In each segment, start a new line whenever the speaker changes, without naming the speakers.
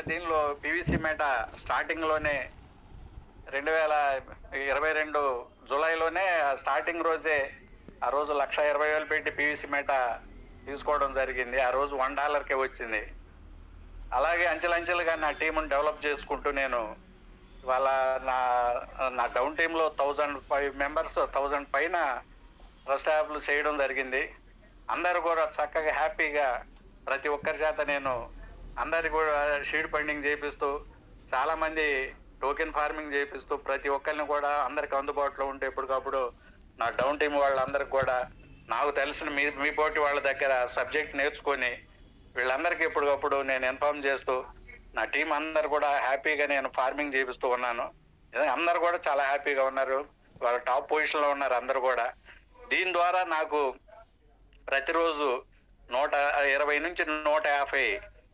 దీనిలో పివిసి మేట స్టార్టింగ్లోనే రెండు వేల ఇరవై రెండు జూలైలోనే స్టార్టింగ్ రోజే ఆ రోజు లక్ష ఇరవై వేలు పెట్టి పివిసి మేట తీసుకోవడం జరిగింది ఆ రోజు వన్ డాలర్కే వచ్చింది అలాగే అంచెలంచెలుగా నా టీముని డెవలప్ చేసుకుంటూ నేను ఇవాళ నా నా డౌన్ టీంలో థౌజండ్ ఫైవ్ మెంబర్స్ థౌజండ్ పైన ఫస్ట్ యాప్లు చేయడం జరిగింది అందరూ కూడా చక్కగా హ్యాపీగా ప్రతి ఒక్కరి చేత నేను అందరికి కూడా షీడ్ ఫండింగ్ చేపిస్తూ చాలా మంది టోకెన్ ఫార్మింగ్ చేపిస్తూ ప్రతి ఒక్కరిని కూడా అందరికి అందుబాటులో ఉంటే ఎప్పటికప్పుడు నా డౌన్ టీం వాళ్ళందరికి కూడా నాకు తెలిసిన మీ మీ పోటీ వాళ్ళ దగ్గర సబ్జెక్ట్ నేర్చుకొని వీళ్ళందరికీ ఎప్పటికప్పుడు నేను ఇన్ఫార్మ్ చేస్తూ నా టీం అందరు కూడా హ్యాపీగా నేను ఫార్మింగ్ చేపిస్తూ ఉన్నాను నిజంగా అందరు కూడా చాలా హ్యాపీగా ఉన్నారు వాళ్ళ టాప్ పొజిషన్లో ఉన్నారు అందరు కూడా దీని ద్వారా నాకు ప్రతిరోజు నూట ఇరవై నుంచి నూట యాభై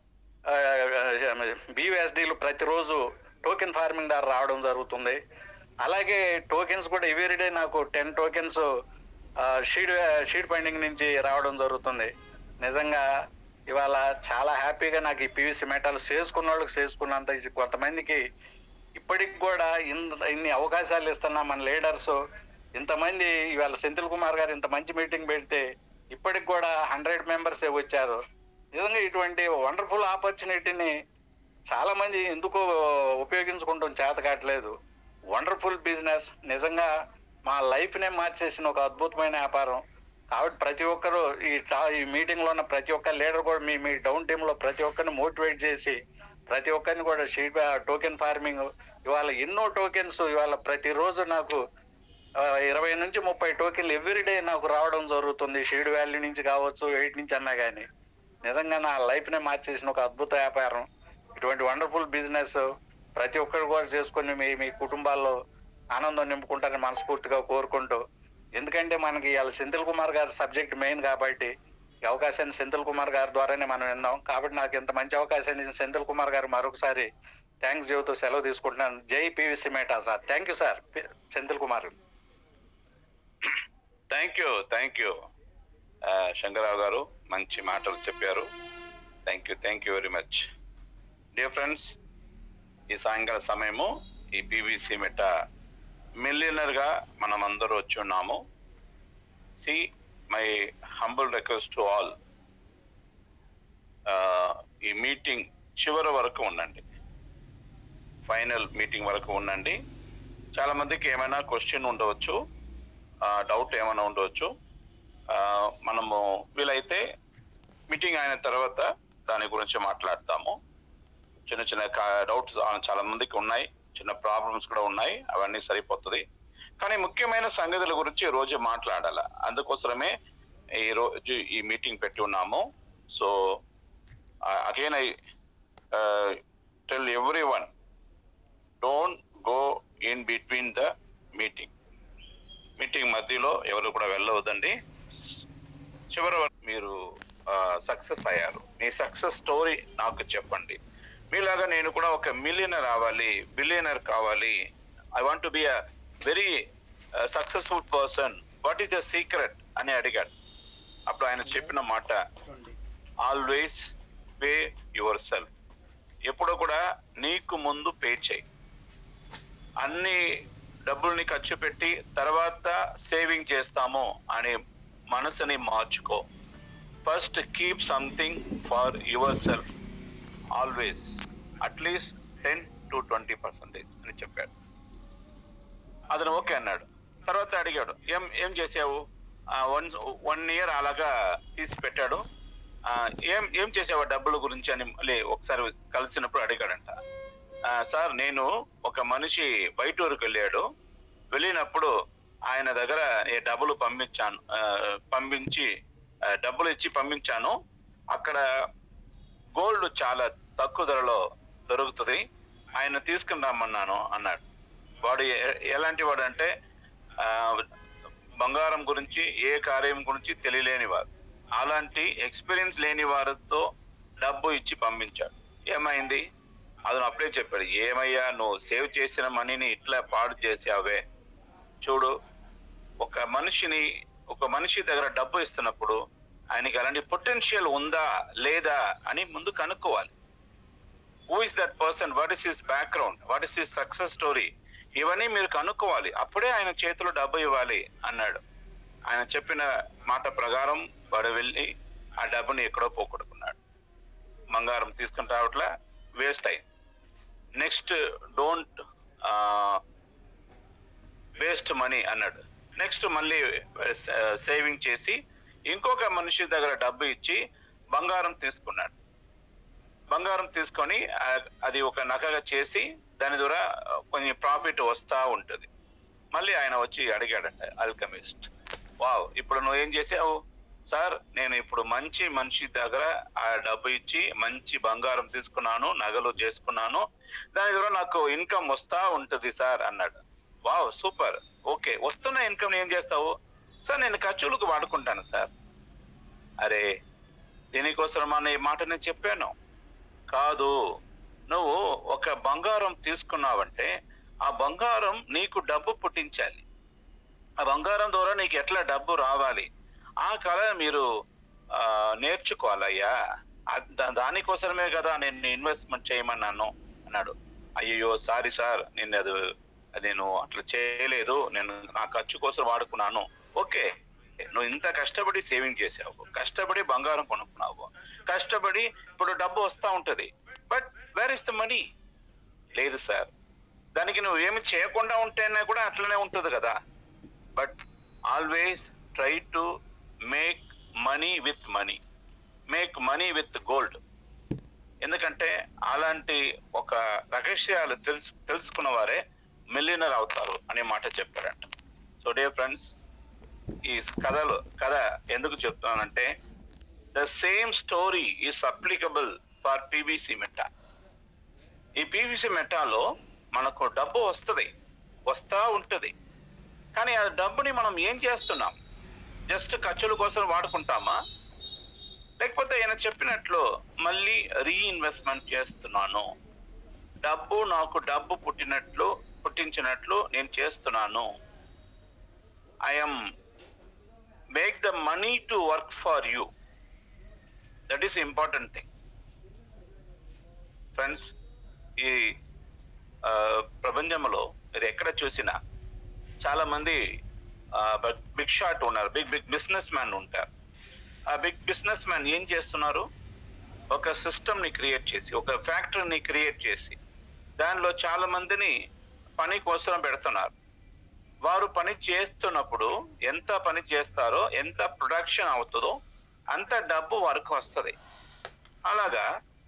బీవీఎస్డీలు ప్రతిరోజు టోకెన్ ఫార్మింగ్ ద్వారా రావడం జరుగుతుంది అలాగే టోకెన్స్ కూడా ఎవ్రీడే నాకు టెన్ టోకెన్స్ షీడ్ షీడ్ ఫైండింగ్ నుంచి రావడం జరుగుతుంది నిజంగా ఇవాళ చాలా హ్యాపీగా నాకు ఈ పీవీసీ మెటల్స్ చేసుకున్న వాళ్ళకి చేసుకున్నంత ఇది కొంతమందికి ఇప్పటికి కూడా ఇన్- ఇన్ని అవకాశాలు ఇస్తున్న మన లీడర్స్ ఇంతమంది ఇవాళ సెంథిల్ కుమార్ గారు ఇంత మంచి మీటింగ్ పెడితే ఇప్పటికి కూడా హండ్రెడ్ మెంబర్స్ వచ్చారు నిజంగా ఇటువంటి వండర్ఫుల్ ఆపర్చునిటీని చాలా మంది ఎందుకో ఉపయోగించుకుంటాం చేత కావట్లేదు వండర్ఫుల్ బిజినెస్ నిజంగా మా లైఫ్ నే మార్చేసిన ఒక అద్భుతమైన వ్యాపారం కాబట్టి ప్రతి ఒక్కరు ఈ టా- ఈ మీటింగ్ లో ఉన్న ప్రతి ఒక్క లీడర్ కూడా మీ మీ డౌన్ టీమ్ లో ప్రతి ఒక్కరిని మోటివేట్ చేసి ప్రతి ఒక్కరిని కూడా షీట్ టోకెన్ ఫార్మింగ్ ఇవాళ ఎన్నో టోకెన్స్ ఇవాళ ప్రతిరోజు నాకు ఆ, ఇరవై నుంచి ముప్పై టోకెన్లు ఎవ్రీడే నాకు రావడం జరుగుతుంది షీడ్ వాల్యూ నుంచి కావచ్చు ఎయిట్ నుంచి అన్నా కానీ నిజంగా నా లైఫ్ నే మార్చేసిన ఒక అద్భుత వ్యాపారం ఇటువంటి వండర్ఫుల్ బిజినెస్ ప్రతి ఒక్కరు కూడా చేసుకుని మీ మీ కుటుంబాల్లో ఆనందం నింపుకుంటారని మనస్ఫూర్తిగా కోరుకుంటూ ఎందుకంటే మనకి ఇవాళ సెంథిల్ కుమార్ గారి సబ్జెక్ట్ మెయిన్ కాబట్టి ఈ అవకాశాన్ని సెంథిల్ కుమార్ గారి ద్వారానే మనం విన్నాం కాబట్టి నాకు ఇంత మంచి అవకాశాన్ని ఇచ్చిన సెంథిల్ కుమార్ గారు మరొకసారి థ్యాంక్స్ చెబుతూ సెలవు తీసుకుంటున్నాను జై PVC Meta sir thank you sir Senthil Kumar
thank you thank you Sankararao garu మంచి మాటలు చెప్పారు thank you thank you very much dear friends ఈ సాయంకాల సమయము ఈ పీవీసీ మెట మిలియనర్ గా మనం అందరూ వచ్చి ఉన్నాము see my humble request to all ఈ మీటింగ్ చివరి వరకు ఉండండి ఫైనల్ మీటింగ్ వరకు ఉండండి చాలా మందికి ఏమైనా క్వశ్చన్ ఉండవచ్చు డౌట్ ఏమైనా ఉండవచ్చు ఆ, మనము వీలైతే మీటింగ్ అయిన తర్వాత దాని గురించి మాట్లాడతాము చిన్న చిన్న డౌట్స్ చాలా మందికి ఉన్నాయి చిన్న ప్రాబ్లమ్స్ కూడా ఉన్నాయి అవన్నీ సరిపోతుంది కానీ ముఖ్యమైన సంగతుల గురించి ఈ రోజు మాట్లాడాల అందుకోసమే ఈ రోజు ఈ మీటింగ్ పెట్టి ఉన్నాము so again I tell everyone don't go in between the meeting meeting మధ్యలో ఎవరు కూడా వెళ్ళవద్దండి చివరి వరకు మీరు సక్సెస్ అయ్యారు మీ సక్సెస్ స్టోరీ నాకు చెప్పండి మీలాగా నేను కూడా ఒక మిలియనర్ అవ్వాలి బిలియనర్ కావాలి I want be a very successful person what is the secret అని అడిగాడు అప్పుడు ఆయన చెప్పిన మాట ఆల్వేస్ పే యువర్ సెల్ఫ్ ఎప్పుడు కూడా నీకు ముందు పే చేయి అన్ని డబ్బుల్ని ఖర్చు పెట్టి తర్వాత సేవింగ్ చేస్తాము అనే మనసుని మార్చుకో first keep something for yourself always at least ten to twenty percentage అని చెప్పాడు అతను ఓకే అన్నాడు తర్వాత అడిగాడు ఏం ఏం చేసావు వన్ వన్ ఇయర్ అలాగా తీసి పెట్టాడు ఆ, ఏం ఏం చేసావు ఆ డబ్బుల గురించి అని మళ్ళీ ఒకసారి కలిసినప్పుడు అడిగాడంట ఆ, సార్ నేను ఒక మనిషి బయట ఊరికి వెళ్ళాడు వెళ్ళినప్పుడు ఆయన దగ్గర ఈ డబ్బులు పంపించాను ఆ, పంపించి ఆ, డబ్బులు ఇచ్చి పంపించాను అక్కడ గోల్డ్ చాలా తక్కువ ధరలో దొరుకుతుంది ఆయన తీసుకుని రమ్మన్నాను అన్నాడు వాడు ఎ- ఎలాంటి వాడు అంటే ఆ, బంగారం గురించి ఏ కార్యం గురించి తెలియలేని వారు అలాంటి ఎక్స్పీరియన్స్ లేని వారితో డబ్బు ఇచ్చి పంపించాడు ఏమైంది అతను అప్పుడే చెప్పాడు ఏమయ్యా నువ్వు సేవ్ చేసిన మనీని ఇట్లా పాడు చేసావే చూడు ఒక మనిషిని ఒక మనిషి దగ్గర డబ్బు ఇస్తున్నప్పుడు ఆయనకి అలాంటి పొటెన్షియల్ ఉందా లేదా అని ముందు కనుక్కోవాలి who is that person what is his background what is his success story ఇవన్నీ మీరు కనుక్కోవాలి అప్పుడే ఆయన చేతిలో డబ్బు ఇవ్వాలి అన్నాడు ఆయన చెప్పిన మాట ప్రకారం వాడు వెళ్ళి ఆ డబ్బుని ఎక్కడో పోగొట్టుకున్నాడు బంగారం తీసుకుని రావట్లా వేస్ట్ అయింది నెక్స్ట్ డోంట్ వేస్ట్ మనీ అన్నాడు నెక్స్ట్ మళ్ళీ సేవింగ్ చేసి ఇంకొక మనిషి దగ్గర డబ్బు ఇచ్చి బంగారం తీసుకున్నాడు బంగారం తీసుకొని ఆ- అది ఒక నగగా చేసి దాని ద్వారా కొంచెం ప్రాఫిట్ వస్తా ఉంటుంది మళ్ళీ ఆయన వచ్చి అడిగాడంట అల్కమిస్ట్ వావ్ ఇప్పుడు నువ్వు ఏం చేసావు సార్ నేను ఇప్పుడు మంచి మనిషి దగ్గర ఆ డబ్బు ఇచ్చి మంచి బంగారం తీసుకున్నాను నగలు చేసుకున్నాను దాని ద్వారా నాకు ఇన్కమ్ వస్తా ఉంటుంది సార్ అన్నాడు వావ్ సూపర్ ఓకే వస్తున్న ఇన్కమ్ ఏం చేస్తావు సార్ నేను ఖర్చులకు వాడుకుంటాను సార్ అరే దీనికోసం అనే మాట నేను చెప్పాను కాదు నువ్వు ఒక బంగారం తీసుకున్నావంటే ఆ బంగారం నీకు డబ్బు పుట్టించాలి ఆ బంగారం ద్వారా నీకు ఎట్లా డబ్బు రావాలి ఆ కళ మీరు ఆ, నేర్చుకోవాలయ్యా ఆ- దా- దానికోసమే కదా నేను ఇన్వెస్ట్మెంట్ చేయమన్నాను అన్నాడు అయ్యో సారీ సార్ నేను అది అది నేను అట్లా చేయలేదు నేను నా ఖర్చు కోసం వాడుకున్నాను ఓకే నువ్వు ఇంత కష్టపడి సేవింగ్ చేసావు కష్టపడి బంగారం కొనుక్కున్నావు కష్టపడి ఇప్పుడు డబ్బు వస్తా ఉంటది but where is the money లేదు సార్ దానికి నువ్వు ఏమి చేయకుండా ఉంటేనే కూడా అట్లనే ఉంటుంది కదా but always try to make money with money make money with gold ఎందుకంటే అలాంటి ఒక రహస్యాలు తెలుసు తెలుసుకున్న వారే మిలియనర్ అవుతారు అనే మాట చెప్పారంట సో డే ఫ్రెండ్స్ ఈ కథలు కథ ఎందుకు చెప్తున్నానంటే the same story is applicable for PVC Meta ఈ పీవీసీ మెటాలో మనకు డబ్బు వస్తుంది వస్తా ఉంటది కానీ ఆ డబ్బుని మనం ఏం చేస్తున్నాం జస్ట్ ఖర్చుల కోసం వాడుకుంటామా లేకపోతే ఆయన చెప్పినట్లు మళ్ళీ రీఇన్వెస్ట్మెంట్ చేస్తున్నాను డబ్బు నాకు డబ్బు పుట్టినట్లు పుట్టించినట్లు నేను చేస్తున్నాను I'm make the money to work for you that is important thing friends ఈ ఆ, ప్రపంచంలో మీరు ఎక్కడ చూసినా చాలా మంది బిగ్ షాట్ ఉన్నారు బిగ్ బిగ్ బిజినెస్ మ్యాన్ ఉంటారు ఆ బిగ్ బిజినెస్ మ్యాన్ ఏం చేస్తున్నారు ఒక సిస్టమ్ ని క్రియేట్ చేసి ఒక ఫ్యాక్టరీని క్రియేట్ చేసి దానిలో చాలా మందిని పని కోసం పెడుతున్నారు వారు పని చేస్తున్నప్పుడు ఎంత పని చేస్తారో ఎంత ప్రొడక్షన్ అవుతుందో అంత డబ్బు వారికి వస్తుంది అలాగా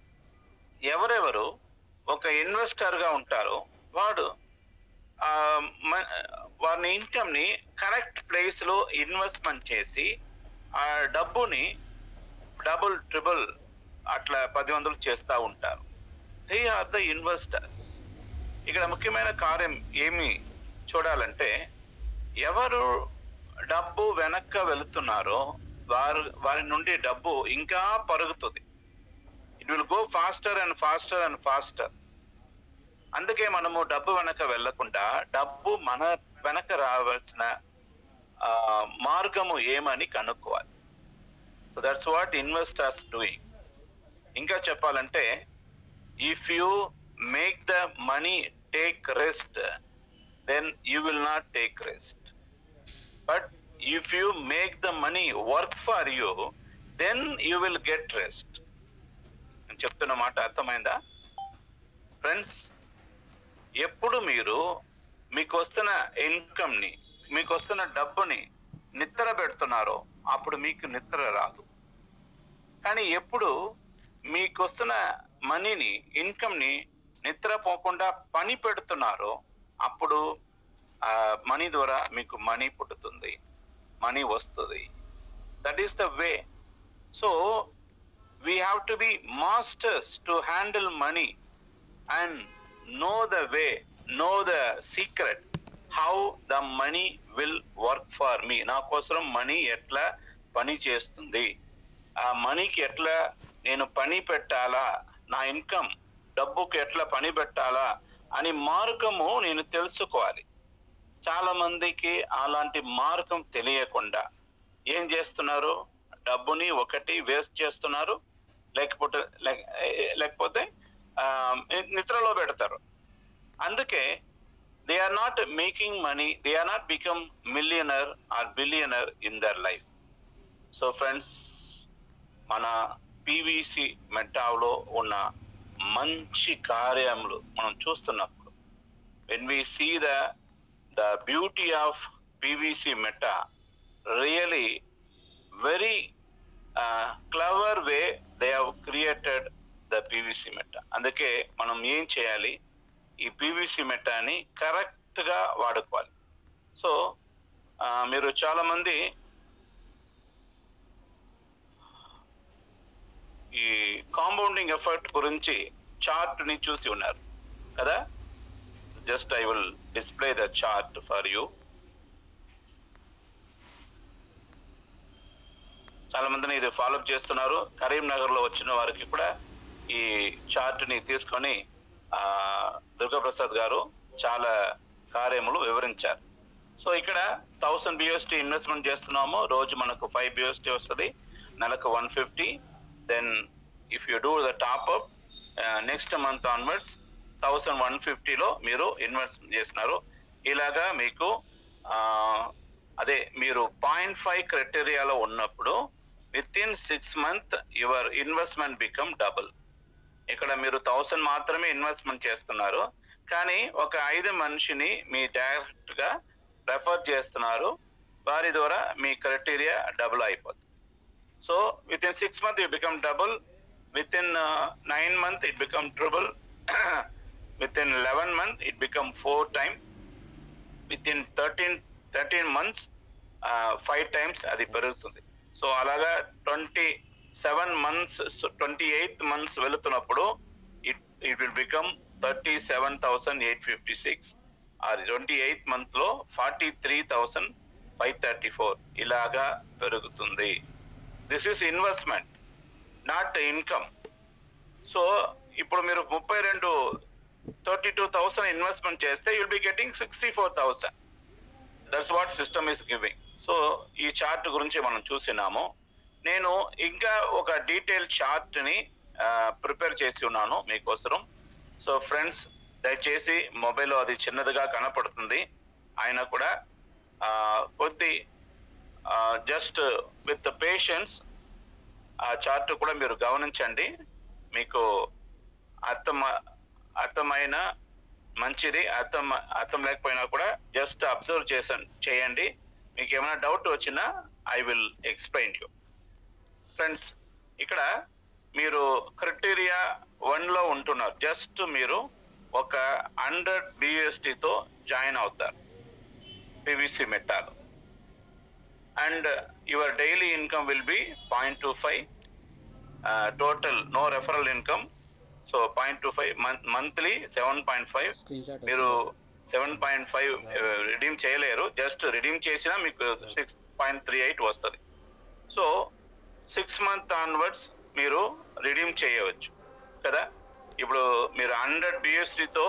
ఎవరెవరు ఒక ఇన్వెస్టర్ గా ఉంటారో వాడు ఆ, మ- వారి ఇన్కమ్ ని కరెక్ట్ ప్లేస్ లో ఇన్వెస్ట్మెంట్ చేసి ఆ డబ్బుని డబుల్ ట్రిబుల్ అట్లా పది వందలు చేస్తూ ఉంటారు దే ఆర్ ద ఇన్వెస్టర్స్ ఇక్కడ ముఖ్యమైన కార్యం ఏమి చూడాలంటే ఎవరు డబ్బు వెనక్క వెళుతున్నారో వారు వారి నుండి డబ్బు ఇంకా పరుగుతుంది it will go faster and faster and faster అందుకే మనము డబ్బు వెనక వెళ్ళకుండా డబ్బు మన వెనక రావాల్సిన ఆ, మార్గము ఏమని కనుక్కోవాలి so that's what investors doing ఇంకా చెప్పాలంటే if you make the money take rest then you will not take rest but if you make the money work for you then you will get rest నేను చెప్తున్న మాట అర్థమైందా friends ఎప్పుడు మీరు మీకు వస్తున్న ఇన్కమ్ ని మీకు వస్తున్న డబ్బుని నిద్ర పెడుతున్నారో అప్పుడు మీకు నిద్ర రాదు కానీ ఎప్పుడు మీకు వస్తున్న మనీని ఇన్కమ్ ని నిద్రపోకుండా పని పెడుతున్నారో అప్పుడు ఆ మనీ ద్వారా మీకు మనీ పుట్టుతుంది మనీ వస్తుంది that is the way so we have to be masters to handle money and know the way, know the secret, how the money will work for me. నా కోసం మనీ ఎట్లా పని చేస్తుంది ఆ మనీకి ఎట్లా నేను పని పెట్టాలా నా ఇన్కమ్ డబ్బుకి ఎట్లా పని పెట్టాలా అని మార్గము నేను తెలుసుకోవాలి చాలా మందికి అలాంటి మార్గం తెలియకుండా ఏం చేస్తున్నారు డబ్బుని ఒకటి వేస్ట్ చేస్తున్నారు లేకపోతే లేక- లేకపోతే చరిత్రలో పెడతారు అందుకే they are not making money they are not become millionaire or billionaire in their life so friends మన పివిసి మెట్టాలో ఉన్న మంచి కార్యములు మనం చూస్తున్నప్పుడు when we see the the beauty of PVC Meta really very clever way they have created the PVC Meta అందుకే మనం ఏం చేయాలి ఈ పివిసి మెటాని కరెక్ట్ గా వాడుకోవాలి సో మీరు చాలా మంది ఈ కాంపౌండింగ్ ఎఫర్ట్ గురించి చార్ట్ ని చూసి ఉన్నారు కదా just I will display the chart for you చాలా మందిని ఇది ఫాలోఅప్ చేస్తున్నారు కరీంనగర్ లో వచ్చిన వారికి కూడా ఈ చార్ట్ ని తీసుకొని ఆ దుర్గాప్రసాద్ గారు చాలా కార్యములు వివరించారు సో ఇక్కడ థౌసండ్ బిఎస్టీ ఇన్వెస్ట్మెంట్ చేస్తున్నాము రోజు మనకు ఫైవ్ బిఎస్టీ వస్తుంది నెలకు one fifty then if you do the top up next month onwards thousand one ఫిఫ్టీలో మీరు ఇన్వెస్ట్ చేస్తున్నారు ఇలాగా మీకు ఆ, అదే మీరు పాయింట్ ఫైవ్ క్రైటీరియాలో ఉన్నప్పుడు within six month your investment become double ఇక్కడ మీరు థౌసండ్ మాత్రమే ఇన్వెస్ట్మెంట్ చేస్తున్నారు కానీ ఒక ఐదు మనిషిని మీ డైరెక్ట్ గా రెఫర్ చేస్తున్నారు వారి ద్వారా మీ క్రైటీరియా డబుల్ అయిపోతుంది so within six month you become double within nine month it become triple within eleven month it become four time within thirteen thirteen months five times అది పెరుగుతుంది so అలాగా twenty seven months twenty eighth months వెళుతున్నప్పుడు it it will become thirty seven thousand eight fifty six or twenty eighth month లో forty three thousand five thirty four ఇలాగా పెరుగుతుంది this is investment not income so ఇప్పుడు మీరు ముప్పై రెండు thirty two thousand investment చేస్తే you'll be getting sixty four thousand that's what system is giving so ఈ chart గురించి మనం చూసినాము నేను ఇంకా ఒక డీటెయిల్ చార్ట్ ని ప్రిపేర్ చేసి ఉన్నాను మీకోసం సో ఫ్రెండ్స్ దయచేసి మొబైల్ అది చిన్నదిగా కనపడుతుంది ఆయన కూడా ఆ, కొద్ది జస్ట్ విత్ పేషెన్స్ ఆ చార్ట్ కూడా మీరు గమనించండి మీకు అర్థం అర్థమైన మంచిది అర్థం అర్థం లేకపోయినా కూడా జస్ట్ అబ్జర్వ్ చేసాను చేయండి మీకు ఏమైనా డౌట్ వచ్చినా I will explain you friends ఇక్కడ మీరు క్రైటీరియా వన్ లో ఉంటున్నారు జస్ట్ మీరు ఒక హండ్రెడ్ బిఎస్టితో జాయిన్ అవుతారు పివిసి మెట్టాలో and your daily income will be point two five total no referral income so point two five monthly seven point five
screenshot
మీరు సెవెన్ పాయింట్ ఫైవ్ రిడీమ్ చేయలేరు just redeem చేసినా మీకు six point three eight వస్తుంది so six month onwards మీరు redeem చేయవచ్చు కదా ఇప్పుడు మీరు హండ్రెడ్ బిఎస్టీతో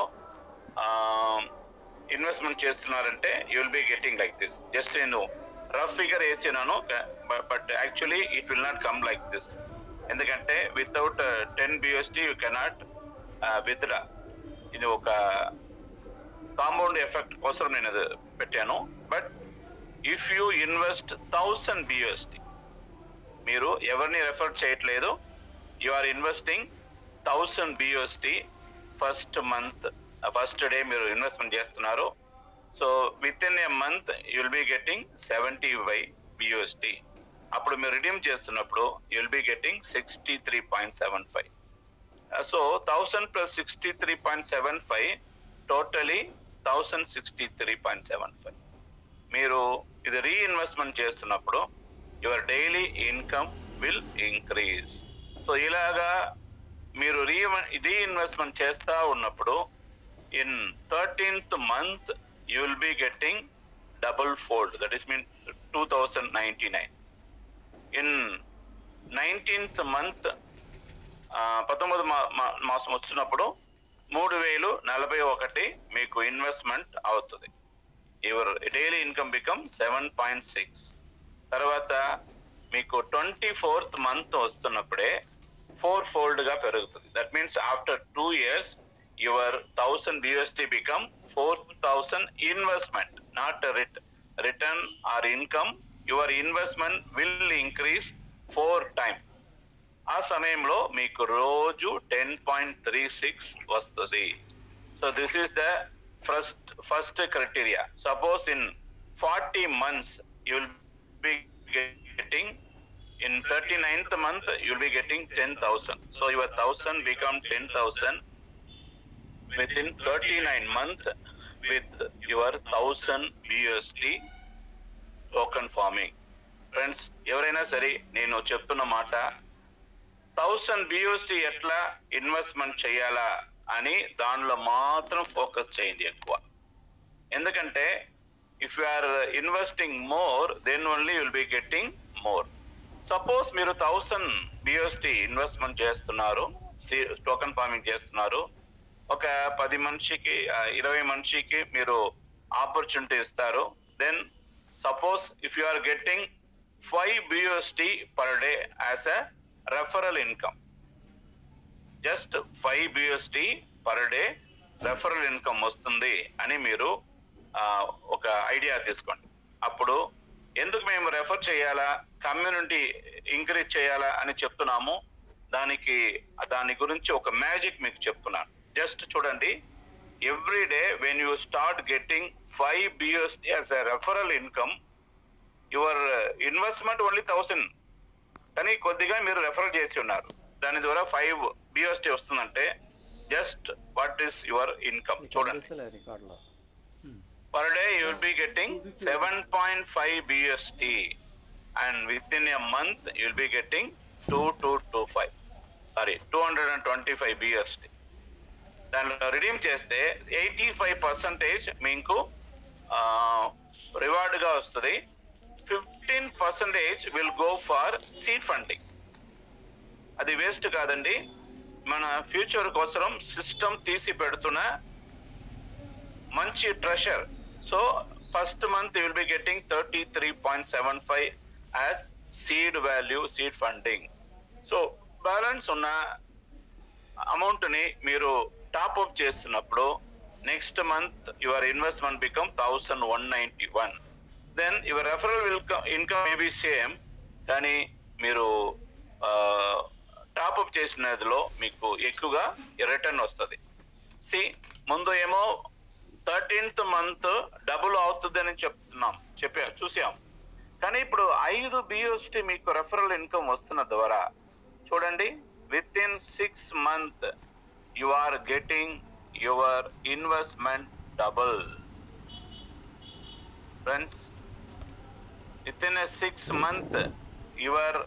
ఇన్వెస్ట్మెంట్ చేస్తున్నారంటే you will be getting like this just నేను రఫ్ ఫిగర్ వేసినాను but actually it will not come like this ఎందుకంటే without ten BST you cannot withdraw ఇది ఒక కాంపౌండ్ ఎఫెక్ట్ కోసం నేను అది పెట్టాను but if you invest thousand BST మీరు ఎవరిని రెఫర్ చేయట్లేదు you are investing thousand BST first month first day మీరు ఇన్వెస్ట్మెంట్ చేస్తున్నారు so within a month you'll be getting seventy వై బిఎస్టీ అప్పుడు మీరు రిడీమ్ చేస్తున్నప్పుడు you'll be getting sixty three point seven five so thousand plus sixty three point seven five totally thousand sixty three point seven five మీరు ఇది reinvestment చేస్తున్నప్పుడు your daily income will increase so ఇలాగా మీరు re reinvestment చేస్తా ఉన్నప్పుడు in thirteenth month you will be getting double fold that is mean two thousand ninety nine in nineteenth month పంతొమ్మిది మా- మా- మాసం వచ్చినప్పుడు మూడు వేలు నలభై ఒకటి మీకు ఇన్వెస్ట్మెంట్ అవుతుంది your daily income become seven point six తర్వాత మీకు ట్వంటీ ఫోర్త్ మంత్ వస్తున్నప్పుడే ఫోర్ ఫోల్డ్ గా పెరుగుతుంది that means after two years your 1000 BUSD become 4000 investment, not a ret- return or income. Your investment will increase four times. ఆ సమయంలో మీకు రోజు ten point three six వస్తుంది so this is the first first criteria suppose in forty months you will be getting in thirty ninth month you will be getting ten thousand so your thousand become ten thousand within thirty nine month with your thousand BST token farming friends ఎవరైనా సరే నేను చెప్తున్న మాట thousand బియూసి ఎట్లా investment చేయాలా అని దానిలో మాత్రం ఫోకస్ చేయండి ఎక్కువ ఎందుకంటే if you are investing more then only will be getting more suppose మీరు థౌసండ్ బిఎస్టి ఇన్వెస్ట్మెంట్ చేస్తున్నారు టోకన్ ఫార్మింగ్ చేస్తున్నారు ఒక పది మనిషికి ఆ, ఇరవై మనిషికి మీరు ఆపర్చునిటీ ఇస్తారు then suppose if you are getting five BST per day as a referral income just five BST per day referral income వస్తుంది అని మీరు ఆ, ఒక ఐడియా తీసుకోండి అప్పుడు ఎందుకు మేము రెఫర్ చేయాలా కమ్యూనిటీ ఇంక్రీజ్ చేయాలా అని చెప్తున్నాము దానికి దాని గురించి ఒక మ్యాజిక్ మీకు చెప్తున్నాను జస్ట్ చూడండి every day when you start getting five BST as a referral income your investment only thousand కానీ కొద్దిగా మీరు రెఫర్ చేసి ఉన్నారు దాని ద్వారా ఫైవ్ బిఎస్టీ వస్తుందంటే just what is your income చూడండి
కనిపిస్తలే రికార్డులో
per day you will be getting seven point five BST and within a month you will be getting two two two five sorry two hundred and twenty five BST దానిలో redeem చేస్తే eighty five percentage మీకు రివార్డ్గా వస్తుంది fifteen percentage will go for seed funding అది waste కాదండి మన future కోసం system తీసి పెడుతున్న మంచి treasure so first month will be getting thirty three point seven five as seed value seed funding so balance ఉన్న అమౌంట్ ని మీరు టాప్ అప్ చేస్తున్నప్పుడు next month your investment become thousand one ninety one then your referral will income may be same కానీ మీరు top up చేసినదిలో మీకు ఎక్కువగా return వస్తుంది C ముందు ఏమో థర్టీన్త్ మంత్ డబుల్ అవుతుందని చెప్తున్నాం చెప్పాం చూసాం కానీ ఇప్పుడు ఐదు బిఎస్టి మీకు రెఫరల్ ఇన్కమ్ వస్తున్న ద్వారా చూడండి within six month you are getting your investment double friends within a six month your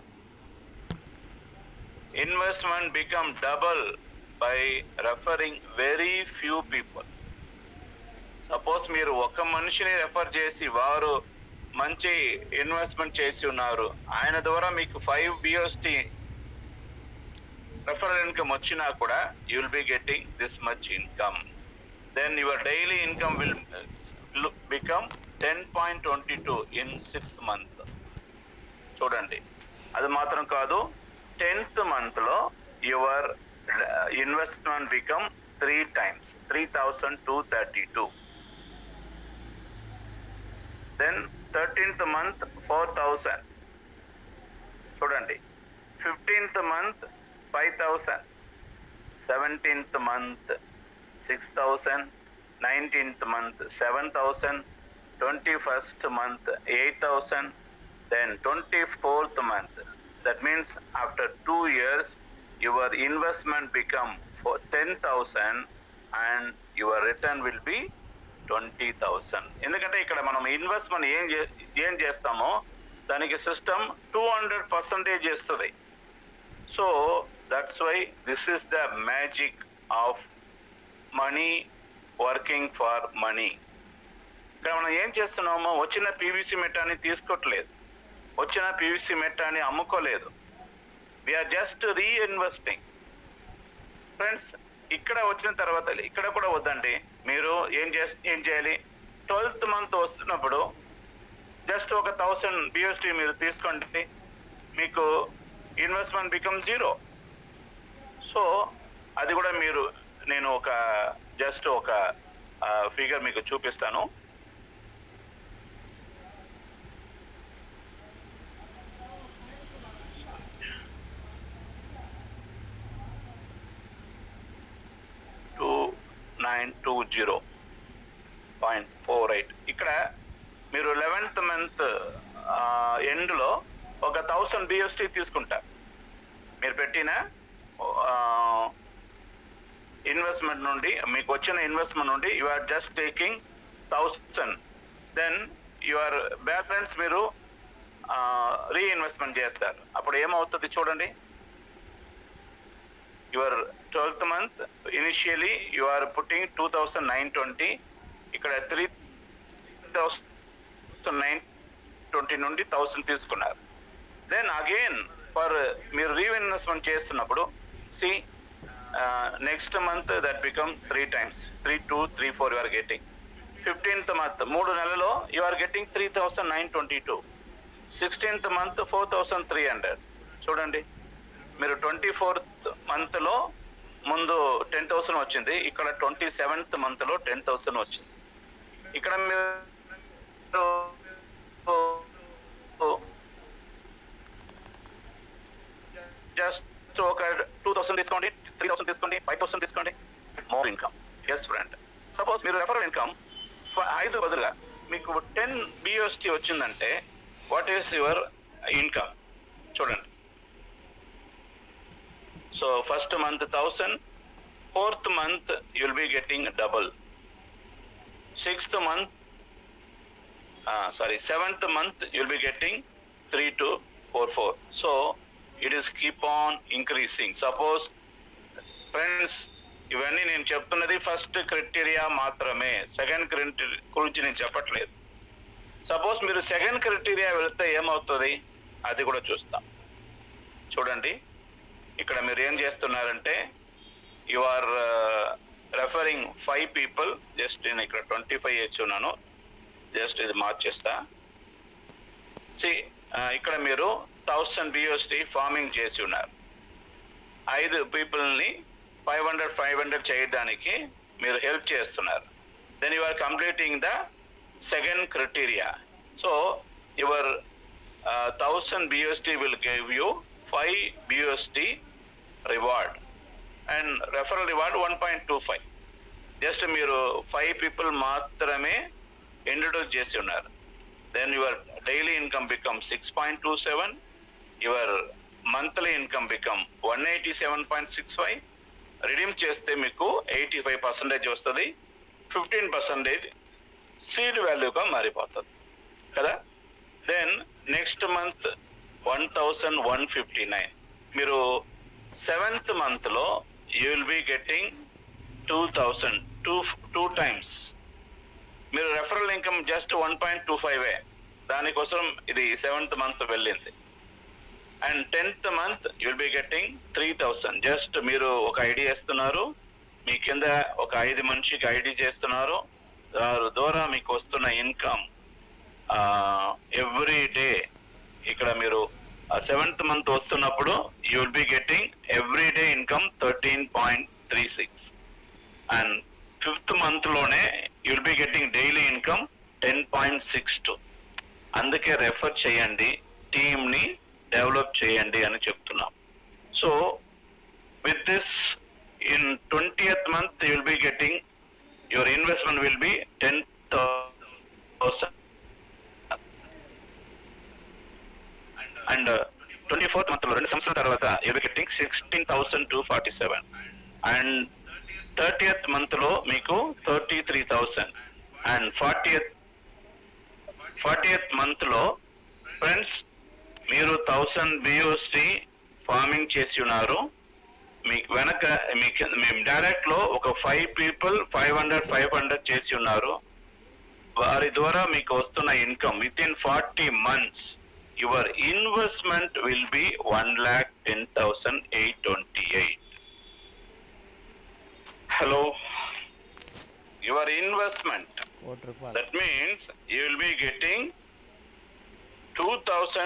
investment become double by referring very few people suppose మీరు ఒక మనిషిని రెఫర్ చేసి వారు మంచి ఇన్వెస్ట్మెంట్ చేసి ఉన్నారు ఆయన ద్వారా మీకు ఫైవ్ బిఎస్టి రెఫరల్ ఇన్కమ్ వచ్చినా కూడా you will be getting this much income then your daily income will become ten point twenty two in six month చూడండి అది మాత్రం కాదు టెన్త్ మంత్ లో your investment become three times three thousand two thirty two then thirteenth month four thousand చూడండి fifteenth month five thousand seventeenth month six thousand nineteenth month seven thousand twenty first month eight thousand then twenty fourth month that means after two years your investment become four ten thousand and your return will be twenty thousand ఎందుకంటే ఇక్కడ మనం investment ఏం చే- ఏం చేస్తామో దానికి system two hundred percentage ఇస్తుంది so that's why this is the magic of money working for money ఇక్కడ మనం ఏం చేస్తున్నామో వచ్చిన పీవీసీ మెట్టాన్ని తీసుకోవట్లేదు వచ్చిన పీవీసీ మెట్టాన్ని అమ్ముకోలేదు వీఆర్ జస్ట్ రీఇన్వెస్టింగ్ ఫ్రెండ్స్ ఇక్కడ వచ్చిన తర్వాత ఇక్కడ కూడా వద్దండి మీరు ఏం చే ఏం చేయాలి ట్వెల్త్ మంత్ వస్తున్నప్పుడు జస్ట్ ఒక థౌసండ్ బిఎస్టీ మీరు తీసుకోండి మీకు ఇన్వెస్ట్మెంట్ బికమ్ జీరో సో అది కూడా మీరు నేను ఒక జస్ట్ ఒక ఫిగర్ మీకు చూపిస్తాను two nine two zero point four eight ఇక్కడ మీరు లెవెన్త్ మంత్ ఎండ్లో ఒక థౌసండ్ బిఎస్టీ తీసుకుంటారు మీరు పెట్టిన ఇన్వెస్ట్మెంట్ నుండి మీకు వచ్చిన ఇన్వెస్ట్మెంట్ నుండి you are just taking thousand then your balance మీరు రీఇన్వెస్ట్మెంట్ చేస్తారు అప్పుడు ఏమవుతుంది చూడండి your twelfth month initially you are putting two thousand nine twenty ఇక్కడ త్రీ థౌసండ్ నైన్ ట్వంటీ నుండి థౌసండ్ తీసుకున్నారు దెన్ అగైన్ ఫర్ మీరు రీఇన్వెస్ట్మెంట్ చేస్తున్నప్పుడు see next month that become three times three two three four you are getting fifteenth month మూడు నెలలో you are getting three thousand nine twenty two sixteenth month four thousand three hundred చూడండి మీరు twenty fourth మంత్లో ముందు ten thousand వచ్చింది ఇక్కడ twenty seventh మంత్లో ten thousand వచ్చింది ఇక్కడ మీరు జస్ట్ ఒక టూ థౌసండ్ తీసుకోండి త్రీ థౌసండ్ తీసుకోండి ఫైవ్ థౌసండ్ తీసుకోండి more income yes friend suppose మీరు రెఫరల్ ఇన్కమ్ ఐదు బదులుగా మీకు టెన్ బిఎస్టీ వచ్చిందంటే వాట్ ఈస్ యువర్ ఇన్కమ్ చూడండి so first month thousand fourth month you'll be getting double sixth month sorry seventh month you'll be getting three two four four so it is keep on increasing suppose friends ఇవన్నీ నేను చెప్తున్నది first criteria మాత్రమే second criteria గురించి నేను చెప్పట్లేదు suppose మీరు second criteria వెళితే ఏమవుతుంది అది కూడా చూస్తాం చూడండి ఇక్కడ మీరు ఏం చేస్తున్నారంటే you are referring five people just నేను ఇక్కడ ట్వంటీ ఫైవ్ ఇచ్చి ఉన్నాను జస్ట్ ఇది మార్చేస్తా సి ఇక్కడ మీరు థౌసండ్ బిఎస్టీ ఫార్మింగ్ చేసి ఉన్నారు ఐదు పీపుల్ని ఫైవ్ హండ్రెడ్ ఫైవ్ హండ్రెడ్ చేయడానికి మీరు హెల్ప్ చేస్తున్నారు then you are completing the second criteria so your thousand BST will give you five BST reward and referral reward one point two five just మీరు five people మాత్రమే introduce చేసి ఉన్నారు then your daily income become six point two seven your monthly income become one eighty seven point six five redeem చేస్తే మీకు eighty five percentage వస్తుంది fifteen percentage seed వాల్యూగా మారిపోతుంది కదా then next month one thousand one fifty nine మీరు seventh మంత్లో you will be getting two thousand two two times మీరు referral income just one point two ఫైవే దానికోసం ఇది సెవెంత్ మంత్ వెళ్ళింది and tenth month you'll be getting three thousand just మీరు ఒక ID వేస్తున్నారు మీ కింద ఒక ఐదు మనిషికి ఐడి చేస్తున్నారు దాని ద్వారా మీకు వస్తున్న ఇన్కమ్ ఎవ్రీ డే ఇక్కడ మీరు సెవెంత్ మంత్ వస్తున్నప్పుడు you will be getting every day income thirteen point three six and fifth month లోనే you will be getting daily income ten point six two అందుకే రెఫర్ చేయండి టీమ్ ని develop చేయండి అని చెప్తున్నాం so with this in twentieth month you will be getting your investment will be ten thousand and twenty fourth month లో రెండు సంవత్సరాల తర్వాత you be getting sixteen thousand two forty seven and thirtieth month లో మీకు thirty three thousand and fortieth fortieth month లో friends మీరు thousand BOST farming చేసి ఉన్నారు మీకు వెనక మీకు మేము డైరెక్ట్ లో ఒక five people five hundred five hundred చేసి ఉన్నారు వారి ద్వారా మీకు వస్తున్న income within forty months your investment will be one lakh ten thousand eight twenty eight hello your investment
కోటి రూపాయలు
That means you will be getting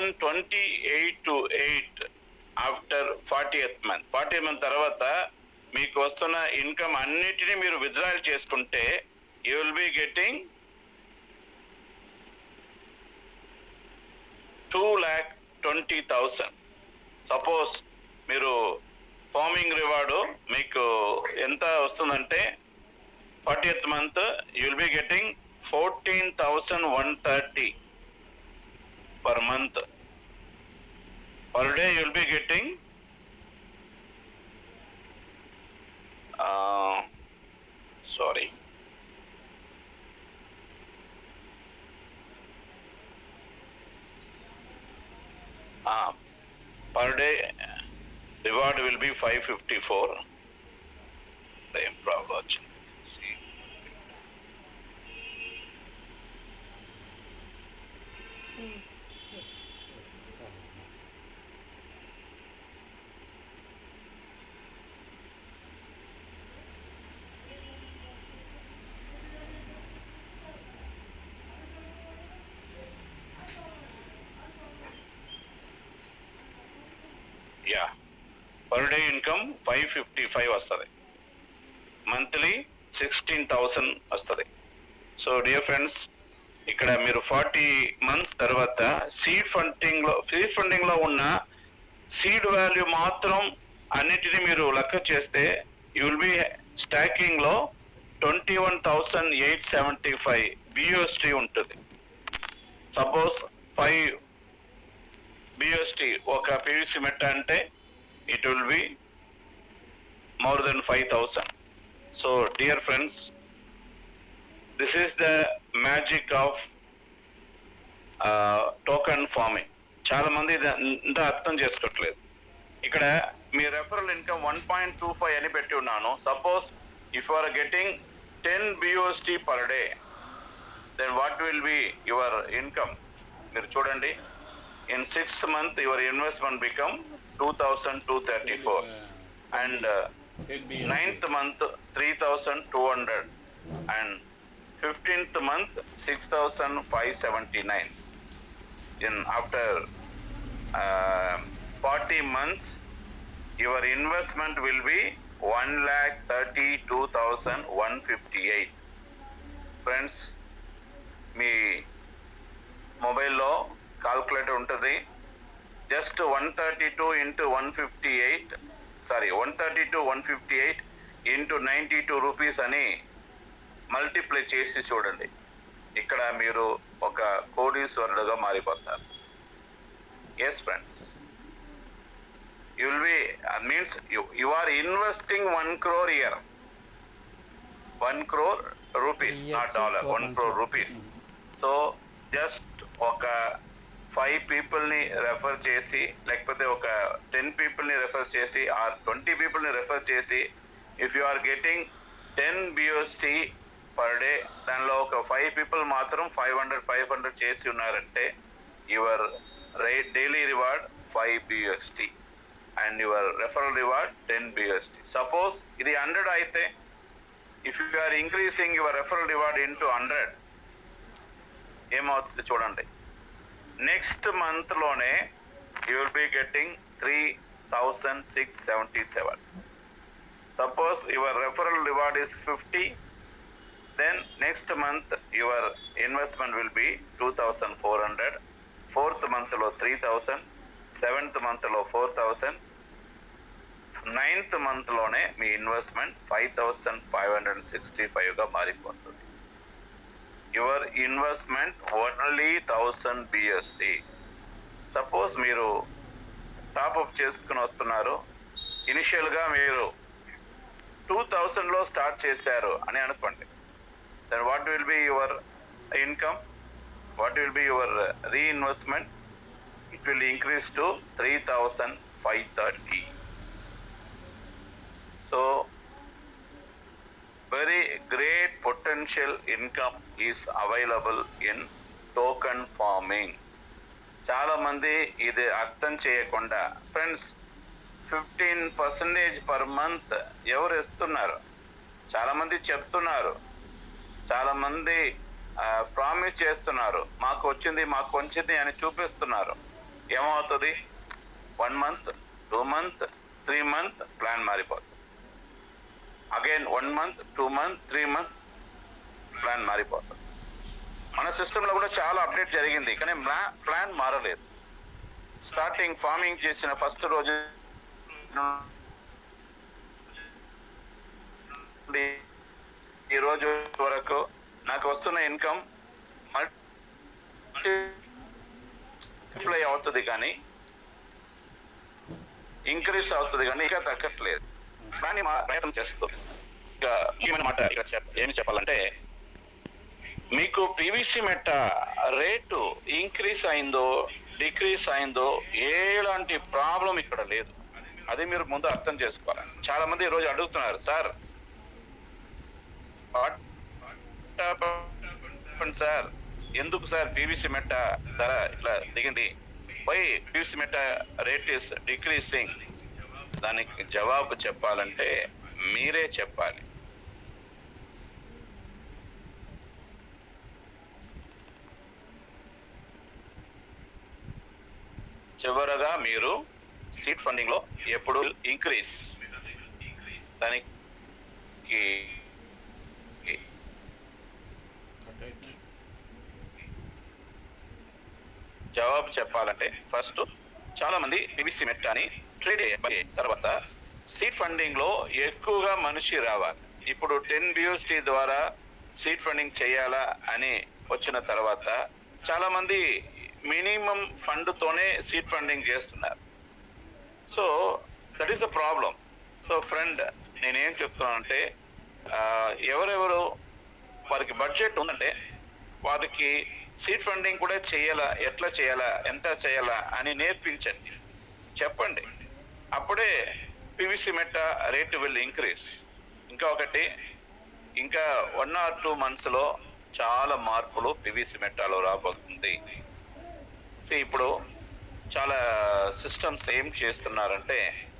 2028 to 8 after 40th month. 40th month తర్వాత మీకు వస్తున్న ఇన్కమ్ అన్నిటినీ మీరు withdrawal చేసుకుంటే you will be getting two lakh twenty thousand suppose మీరు farming reward మీకు ఎంత వస్తుందంటే fortieth month you will be getting fourteen thousand one thirty per month per day you will be getting sorry per day reward will be 554 same problem see yeah per day income five fifty five వస్తుంది monthly sixteen thousand వస్తుంది so dear friends ఇక్కడ మీరు forty months తర్వాత seed funding లో seed funding లో ఉన్న seed value మాత్రం అన్నిటిని మీరు లెక్క చేస్తే యూ విల్ బి స్టాకింగ్ లో twenty one thousand eight seventy five BOST ఉంటుంది సపోజ్ ఫైవ్ బిఎస్టి ఒక పివిసి మెట్ట అంటే it will be more then five thousand so dear friends this is the magic of token farming చాలా మంది ఇది ఇంత అర్థం చేసుకోవట్లేదు ఇక్కడ మీ referral income one point two five అని పెట్టి ఉన్నాను suppose if you are getting ten BOST per day then what will be your income మీరు చూడండి in sixth month your investment become 2234 and uh, ninth month 3200 and 15th month 6579 in after uh, 40 months your investment will be 1 lakh 32158 friends మీ మొబైల్లో calculator ఉంటుంది just one thirty two into one fifty eight sorry one thirty two one fifty eight into ninety two rupees అని multiply చేసి చూడండి ఇక్కడ మీరు ఒక కోడీశ్వరుడుగా మారిపోతారు yes friends you will be means you are investing one crore year one crore rupees not dollar one crore rupees so just ఒక five పీపుల్ని రెఫర్ చేసి లేకపోతే ఒక టెన్ పీపుల్ని రెఫర్ చేసి ఆర్ ట్వంటీ పీపుల్ని రెఫర్ చేసి if you are getting ten BUSD per day దానిలో ఒక ఫైవ్ పీపుల్ మాత్రం ఫైవ్ హండ్రెడ్ ఫైవ్ హండ్రెడ్ చేసి ఉన్నారంటే your right daily reward five BST and your referral reward ten BST suppose ఇది hundred అయితే if you are increasing your referral reward into hundred ఏమవుతుంది చూడండి next month లోనే you will be getting three thousand six seventy seven suppose your referral reward is fifty then next month your investment will B two thousand four hundred fourth మంత్లో three thousand seventh మంత్లో four thousand ninth మంత్లోనే మీ investment five thousand five hundred sixty ఫైవ్గా మారిపోతుంది your investment only thousand BST suppose మీరు top up చేసుకుని వస్తున్నారు ఇనిషియల్గా మీరు టూ థౌసండ్లో స్టార్ట్ చేశారు అని అనుకోండి then what will be your income what will be your reinvestment it will increase to three thousand five thirty so very great potential income is available in token farming చాలా మంది ఇది అర్థం చేయకుండా friends fifteen percentage per month ఎవరు ఇస్తున్నారు చాలా మంది చెప్తున్నారు చాలా మంది ప్రామిస్ చేస్తున్నారు మాకు వచ్చింది మాకు వచ్చింది అని చూపిస్తున్నారు ఏమవుతుంది one month two month three month plan మారిపోతుంది again one month two month three month plan మారిపోతుంది మన సిస్టంలో కూడా చాలా అప్డేట్ జరిగింది కానీ ప్లాన్ మారలేదు స్టార్టింగ్ ఫార్మింగ్ చేసిన ఫస్ట్ రోజు నుండి ఈ రోజు వరకు నాకు వస్తున్న ఇన్కమ్ మల్టిప్లై అవుతుంది కానీ ఇంక్రీజ్ అవుతుంది కానీ ఇంకా తగ్గట్లేదు దాన్ని మా ప్రయత్నం చేస్తూ ఇక ముఖ్యమైన మాట ఇక్కడ చెప్- ఏమి చెప్పాలంటే మీకు పీవీసీ మెట్ట రేటు ఇంక్రీజ్ అయిందో డిక్రీజ్ అయిందో ఎలాంటి ప్రాబ్లం ఇక్కడ లేదు అది మీరు ముందు అర్థం చేసుకోవాలి చాలా మంది ఈ రోజు అడుగుతున్నారు సార్ what happened, సార్ ఎందుకు సార్ పీవీసీ మెట్ట ధర ఇట్లా దిగింది why PVC Meta rate is decreasing దానికి జవాబు చెప్పాలంటే మీరే చెప్పాలి చివరగా మీరు సీట్ ఫండింగ్ లో ఎప్పుడు ఇంక్రీస్ దానికి జవాబు చెప్పాలంటే ఫస్ట్ చాలా మంది పివిసి మెట్ అని ట్రేడ్ అయిపోయి తర్వాత సీట్ ఫండింగ్ లో ఎక్కువగా మనిషి రావాలి ఇప్పుడు టెన్ బియూస్టీ ద్వారా సీట్ ఫండింగ్ చేయాలా అని వచ్చిన తర్వాత చాలా మంది మినిమం ఫండ్ తోనే సీట్ ఫండింగ్ చేస్తున్నారు so that is the problem so friend నేనేం చెప్తున్నానంటే ఆ, ఎవరెవరు వారికి బడ్జెట్ ఉందంటే వారికి సీట్ ఫండింగ్ కూడా చేయాలా ఎట్లా చేయాలా ఎంత చేయాలా అని నేర్పించండి చెప్పండి అప్పుడే PVC Meta rate will increase ఇంకా ఒకటి ఇంకా వన్ ఆర్ టూ మంత్స్ లో చాలా మార్పులు పివిసి మెట్టాలో రాబోతుంది See, ఇప్పుడు చాలా సిస్టమ్స్ ఏం చేస్తున్నారంటే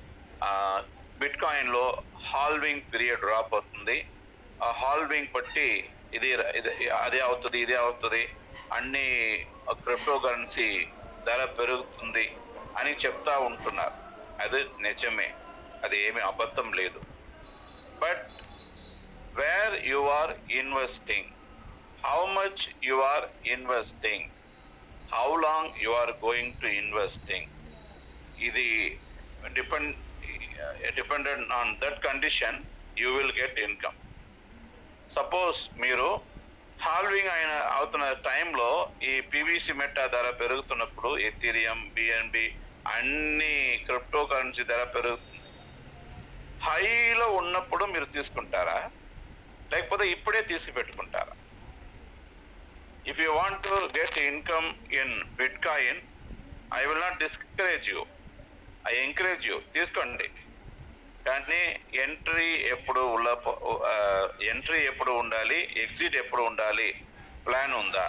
బిట్ కాయిన్ లో హాల్వింగ్ పీరియడ్ డ్రాప్ అవుతుంది ఆ హాల్వింగ్ బట్టి ఇది ఇది అదే అవుతుంది ఇదే అవుతుంది అన్ని క్రిప్టో కరెన్సీ ధర పెరుగుతుంది అని చెప్తా ఉంటున్నారు అది నిజమే అది ఏమి అబద్ధం లేదు but where you are investing how much you are investing how long you are going to investing ఇది depend dependent on that condition you will get income suppose మీరు హాల్వింగ్ అయిన అవుతున్న టైంలో ఈ పివిసి మెట్టా ధర పెరుగుతున్నప్పుడు ఎథీరియం బిఎన్బి అన్ని cryptocurrency ధర పెరుగుతుంది హైలో ఉన్నప్పుడు మీరు తీసుకుంటారా లేకపోతే ఇప్పుడే తీసి పెట్టుకుంటారా if you want to get income in bitcoin I will not discourage you I encourage you తీసుకోండి కానీ ఎంట్రీ ఎప్పుడు ఎంట్రీ ఎప్పుడు ఉండాలి ఎగ్జిట్ ఎప్పుడు ఉండాలి ప్లాన్ ఉందా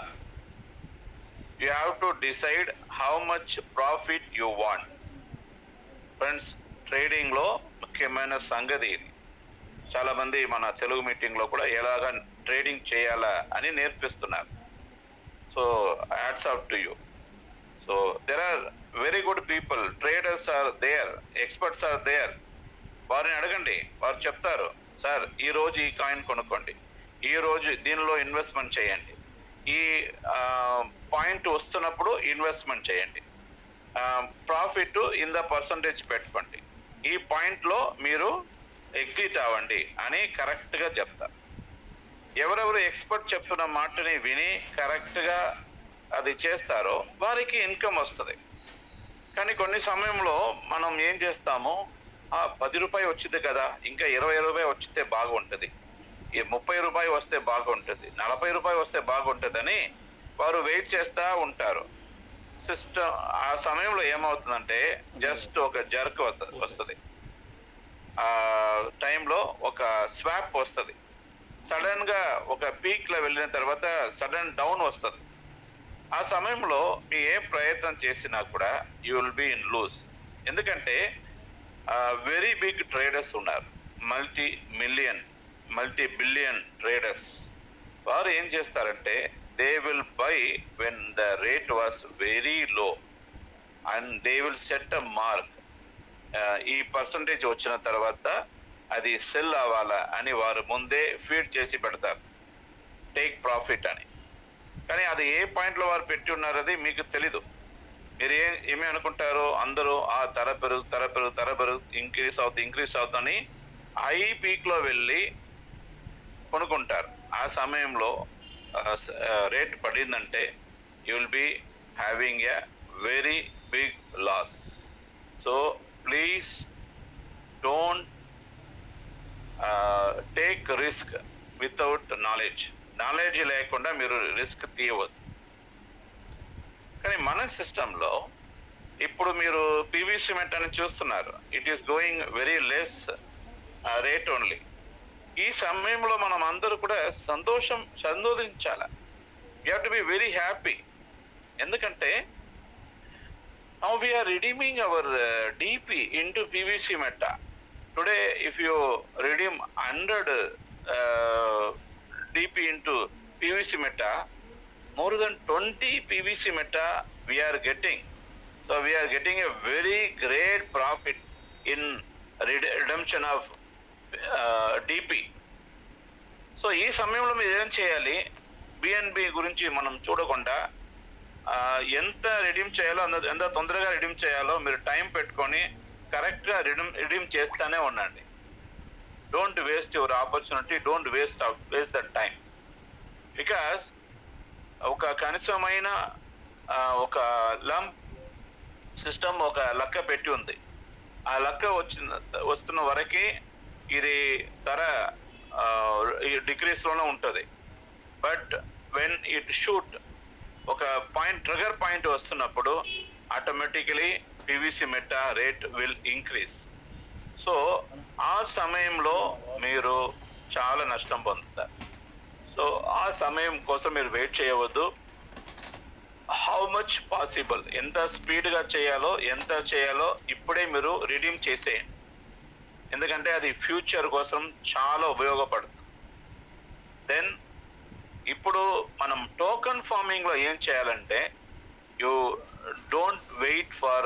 you have to decide how much profit you want friends trading లో ముఖ్యమైన సంగతి ఇది చాలా మంది మన తెలుగు మీటింగ్ లో కూడా ఎలాగా ట్రేడింగ్ చేయాలా అని నేర్పిస్తున్నారు so hats off to you so there are very good people traders are there experts are there వారిని అడగండి వారు చెప్తారు సార్ ఈ రోజు ఈ కాయిన్ కొనుక్కోండి ఈ రోజు దీనిలో ఇన్వెస్ట్మెంట్ చేయండి ఈ పాయింట్ వస్తున్నప్పుడు ఇన్వెస్ట్మెంట్ చేయండి ప్రాఫిట్ ఇన్ ద పర్సంటేజ్ పెట్టుకోండి ఈ పాయింట్ లో మీరు ఎగ్జిట్ అవ్వండి అని కరెక్ట్ గా చెప్తారు ఎవరెవరు ఎక్స్పర్ట్ చెప్తున్న మాటని విని కరెక్ట్ గా అది చేస్తారో వారికి ఇన్కమ్ వస్తుంది కానీ కొన్ని సమయంలో మనం ఏం చేస్తాము ఆ పది రూపాయి వచ్చింది కదా ఇంకా ఇరవై రూపాయి వచ్చితే బాగుంటుంది ఈ ముప్పై రూపాయి వస్తే బాగుంటుంది నలభై రూపాయి వస్తే బాగుంటుందని వారు వెయిట్ చేస్తా ఉంటారు సిస్టమ్ ఆ సమయంలో ఏమవుతుందంటే జస్ట్ ఒక జర్క్ వస్తుంది ఆ టైంలో ఒక స్వాప్ వస్తుంది సడన్ గా ఒక పీక్ లో వెళ్ళిన తర్వాత సడన్ డౌన్ వస్తుంది ఆ సమయంలో మీ ఏ ప్రయత్నం చేసినా కూడా you will be in lose ఎందుకంటే వెరీ బిగ్ ట్రేడర్స్ ఉన్నారు multi million multi billion traders వారు ఏం చేస్తారంటే they will buy when the rate was very low and they will set a mark ఈ పర్సంటేజ్ వచ్చిన తర్వాత అది సెల్ అవ్వాలా అని వారు ముందే ఫీడ్ చేసి పెడతారు టేక్ ప్రాఫిట్ అని కానీ అది ఏ పాయింట్లో వారు పెట్టి ఉన్నారు అది మీకు తెలీదు మీరు ఏ ఏమి అనుకుంటారు అందరూ ఆ ధర పెరుగు ధర పెరుగు ధర పెరుగు ఇంక్రీస్ అవుతుంది ఇంక్రీస్ అవుతుందని హై పీక్లో వెళ్ళి కొనుక్కుంటారు ఆ సమయంలో రేట్ పడిందంటే you will be having a very big loss so please don't take risk without knowledge knowledge లేకుండా మీరు రిస్క్ తీయవద్దు కానీ మన సిస్టంలో ఇప్పుడు మీరు పివి సిమెంట్ అని చూస్తున్నారు it is going very less rate only ఈ సమయంలో మనం అందరూ కూడా సంతోషం సంతోషించాల you have to be very happy ఎందుకంటే now we're redeeming our DP into PVC Meta today if you redeem hundred DP into PVC Meta more than 20 PVC meta we are getting. So we are getting a very great profit in red- redemption of uh, DP. So ఈ సమయంలో మీరు ఏం చేయాలి BNB గురించి మనం చూడకుండా ఆ, ఎంత రిడీమ్ చేయాలో అంత ఎంత తొందరగా రిడీమ్ చేయాలో మీరు టైం పెట్టుకొని కరెక్ట్గా రిడీమ్ రిడీమ్ చేస్తూనే ఉండండి don't waste your opportunity don't waste waste that time because ఒక కనిష్టమైన ఆ, ఒక లంప్ సిస్టమ్ ఒక లక్క పెట్టి ఉంది ఆ లక్క వచ్చిన వస్తున్న వరకే ఇది ధర డిక్రీస్ లోనే ఉంటుంది బట్ వెన్ ఇట్ షూట్ ఒక పాయింట్ ట్రిగర్ పాయింట్ వస్తున్నప్పుడు automatically PVC Meta rate will increase so ఆ సమయంలో మీరు చాలా నష్టం పొందుతారు సో ఆ సమయం కోసం మీరు వెయిట్ చేయవద్దు హౌ మచ్ పాసిబుల్ ఎంత స్పీడ్గా చేయాలో ఎంత చేయాలో ఇప్పుడే మీరు రిడీమ్ చేసేయండి ఎందుకంటే అది ఫ్యూచర్ కోసం చాలా ఉపయోగపడుతుంది దెన్ ఇప్పుడు మనం టోకన్ ఫార్మింగ్ లో ఏం చేయాలంటే you don't wait for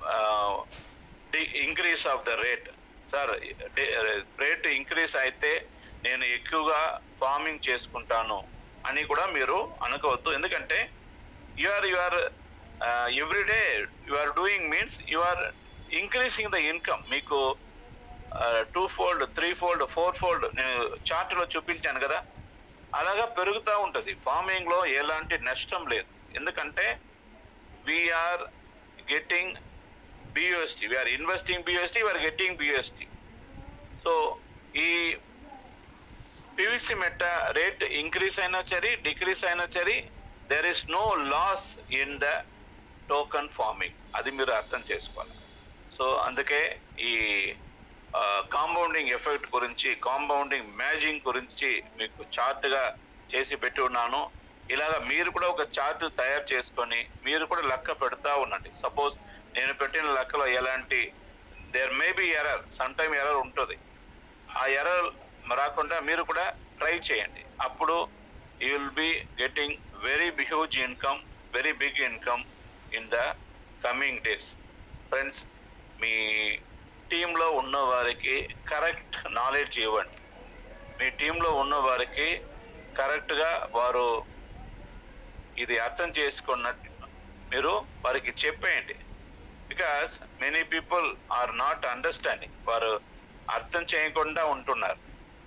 increase of the rate sir rate increase అయితే నేను ఎక్కువగా ఫార్మింగ్ చేసుకుంటాను అని కూడా మీరు అనుకోవద్దు ఎందుకంటే you are you are everyday you are doing means you are increasing the income మీకు two fold three fold four fold నేను చార్ట్లో చూపించాను కదా అలాగా పెరుగుతూ ఉంటుంది ఫార్మింగ్ లో ఎలాంటి నష్టం లేదు ఎందుకంటే we're getting BUSD we're investing BUSD we're getting BUSD so ఈ పివిసి మెట్ట రేట్ ఇంక్రీస్ అయినా సరే డిక్రీస్ అయినా సరే there is no loss in the token farming అది మీరు అర్థం చేసుకోవాలి సో అందుకే ఈ కాంపౌండింగ్ ఎఫెక్ట్ గురించి కాంపౌండింగ్ మ్యాజింగ్ గురించి మీకు చార్ట్గా చేసి పెట్టి ఉన్నాను ఇలాగ మీరు కూడా ఒక చార్ట్ తయారు చేసుకొని మీరు కూడా లెక్క పెడతా ఉండండి సపోజ్ నేను పెట్టిన లెక్కలో ఎలాంటి there may be error some time error ఉంటుంది ఆ ఎర్రర్ రాకుండా మీరు కూడా ట్రై చేయండి అప్పుడు you will be getting very huge income very big income in the coming days friends మీ టీంలో ఉన్న వారికి కరెక్ట్ నాలెడ్జ్ ఇవ్వండి మీ టీంలో ఉన్న వారికి కరెక్ట్గా వారు ఇది అర్థం చేసుకున్నట్టు మీరు వారికి చెప్పేయండి because many people are not understanding వారు అర్థం చేయకుండా ఉంటున్నారు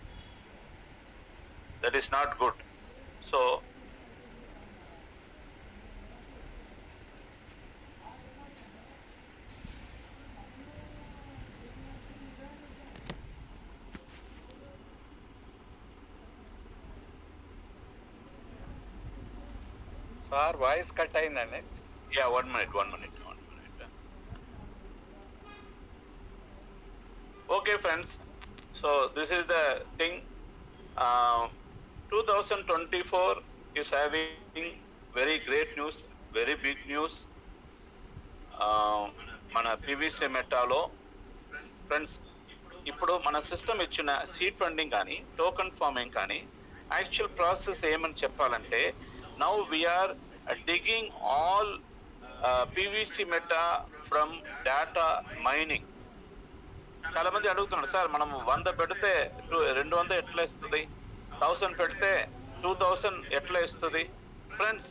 that is not good so
sir voice cut అయిందండి
yeah one minute one minute one minute okay friends so this is the thing two thousand twenty four is having very great news very big news మన PVC మెటాలో friends ఇప్పుడు మన system ఇచ్చిన seed funding కానీ token farming కానీ actual process ఏమని చెప్పాలంటే now we're digging all PVC Meta from data mining చాలా మంది అడుగుతున్నారు సార్ మనం వంద పెడితే టు- రెండు వందలు ఎట్లా ఇస్తుంది థౌసండ్ పెడితే టూ థౌసండ్ ఎట్లా ఇస్తుంది friends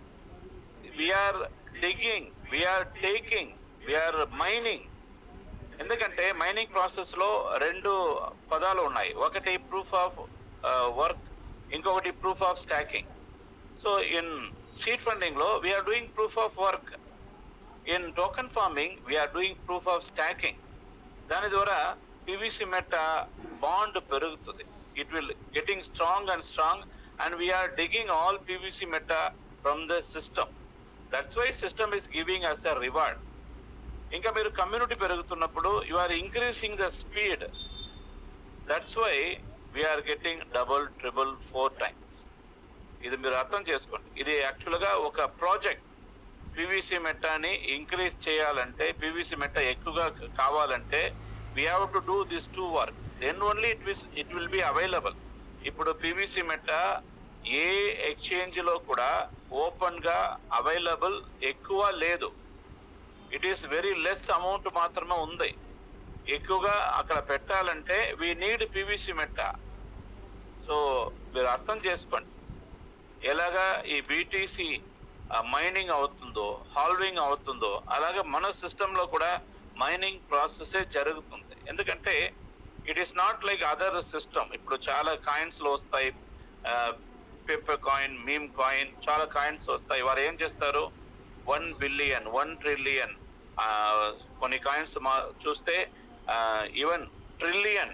we're digging we're taking we're mining ఎందుకంటే మైనింగ్ ప్రాసెస్ లో రెండు పదాలు ఉన్నాయి ఒకటి ప్రూఫ్ ఆఫ్ వర్క్ ఇంకొకటి proof of staking so in seed funding లో we're doing proof of work in token farming we're doing proof of staking దాని ద్వారా పివిసి మెట్ట బాండ్ పెరుగుతుంది it will getting strong and strong and we're digging all PVC Meta from the system that's why system is giving us a reward ఇంకా మీరు community పెరుగుతున్నప్పుడు you are increasing the speed that's why we're getting double triple four times ఇది మీరు అర్థం చేసుకోండి ఇది actual గా ఒక ప్రాజెక్ట్ పివిసి మెట్టాని ఇంక్రీజ్ చేయాలంటే పివిసి మెట్ట ఎక్కువగా కావాలంటే we have to do this to work then only it is it will be available ఇప్పుడు పివిసి మెట్ట ఏ ఎక్స్చేంజ్ లో కూడా ఓపెన్ గా అవైలబుల్ ఎక్కువ లేదు it is very less amount మాత్రమే ఉంది ఎక్కువగా అక్కడ పెట్టాలంటే we need PVC Meta so మీరు అర్థం చేసుకోండి ఎలాగా ఈ బీటీసీ మైనింగ్ అవుతుందో హాల్వింగ్ అవుతుందో అలాగే మన సిస్టమ్ లో కూడా మైనింగ్ ప్రాసెస్ జరుగుతుంది ఎందుకంటే it is not like other system ఇప్పుడు చాలా కాయిన్స్ లో వస్తాయి పేపర్ కాయిన్ మీమ్ కాయిన్ చాలా కాయిన్స్ వస్తాయి వారు ఏం చేస్తారు వన్ బిలియన్ వన్ ట్రిలియన్ కొన్ని కాయిన్స్ మా చూస్తే ఈవెన్ ట్రిలియన్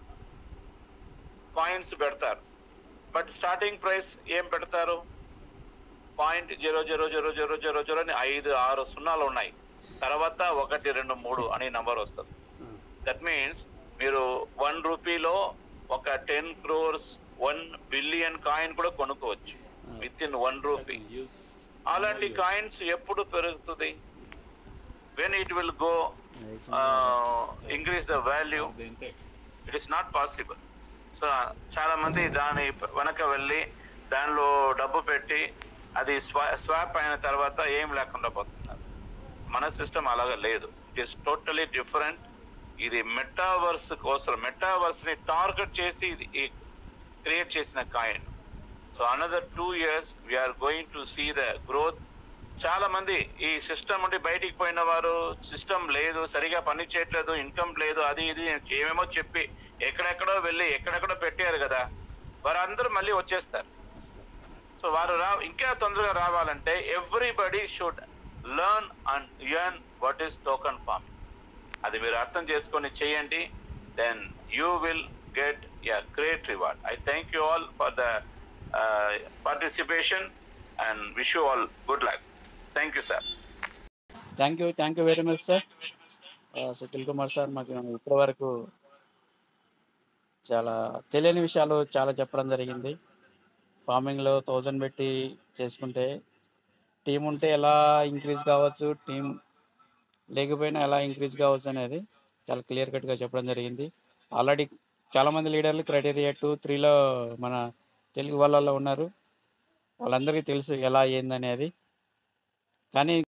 కాయిన్స్ పెడతారు బట్ స్టార్టింగ్ ప్రైస్ ఏం పెడతారు point zero zero zero zero zero zero అని ఐదు ఆరు సున్నాలు ఉన్నాయి తర్వాత ఒకటి రెండు మూడు అనే నంబర్ వస్తుంది దట్ మీన్స్ మీరు వన్ రూపీలో ఒక ten crores one billion coin కూడా కొనుక్కోవచ్చు విత్ ఇన్ వన్ రూపీ అలాంటి కాయిన్స్ ఎప్పుడు పెరుగుతుంది when it will go increase the value it is not possible so చాలా మంది దాని వెనక వెళ్ళి దానిలో డబ్బు పెట్టి అది స్వాప్ అయిన తర్వాత ఏం లేకుండా పోతున్నారు మన సిస్టమ్ అలాగా లేదు ఇట్ ఈస్ టోటలీ డిఫరెంట్ ఇది మెటావర్స్ కోసం మెటావర్స్ ని టార్గెట్ చేసి ఇది క్రియేట్ చేసిన coin so another two years we're going to see the growth చాలా మంది ఈ సిస్టమ్ నుండి బయటికి పోయిన వారు సిస్టమ్ లేదు సరిగా పని చేయట్లేదు ఇన్కమ్ లేదు అది ఇది ఏమేమో చెప్పి ఎక్కడెక్కడో వెళ్ళి ఎక్కడెక్కడో పెట్టారు కదా వారందరూ మళ్ళీ వచ్చేస్తారు సో వారు రా ఇంకా తొందరగా రావాలంటే everybody should learn and earn what is token farming అది మీరు అర్థం చేసుకొని చేయండి then you will get a great reward I thank you all for the participation and wish you all good luck thank you sir
thank you thank you very much sir Sukhil Kumar sir మాకు ఇప్పటి వరకు చాలా తెలియని విషయాలు చాలా చెప్పడం జరిగింది ఫార్మింగ్లో thousand పెట్టి చేసుకుంటే టీం ఉంటే ఎలా ఇంక్రీజ్ కావచ్చు టీం లేకపోయినా ఎలా ఇంక్రీజ్ కావచ్చు అనేది చాలా క్లియర్ కట్గా చెప్పడం జరిగింది ఆల్రెడీ చాలామంది లీడర్లు క్రైటీరియా టూ త్రీలో మన తెలుగు వాళ్ళలో ఉన్నారు వాళ్ళందరికీ తెలుసు ఎలా ఏందనేది కానీ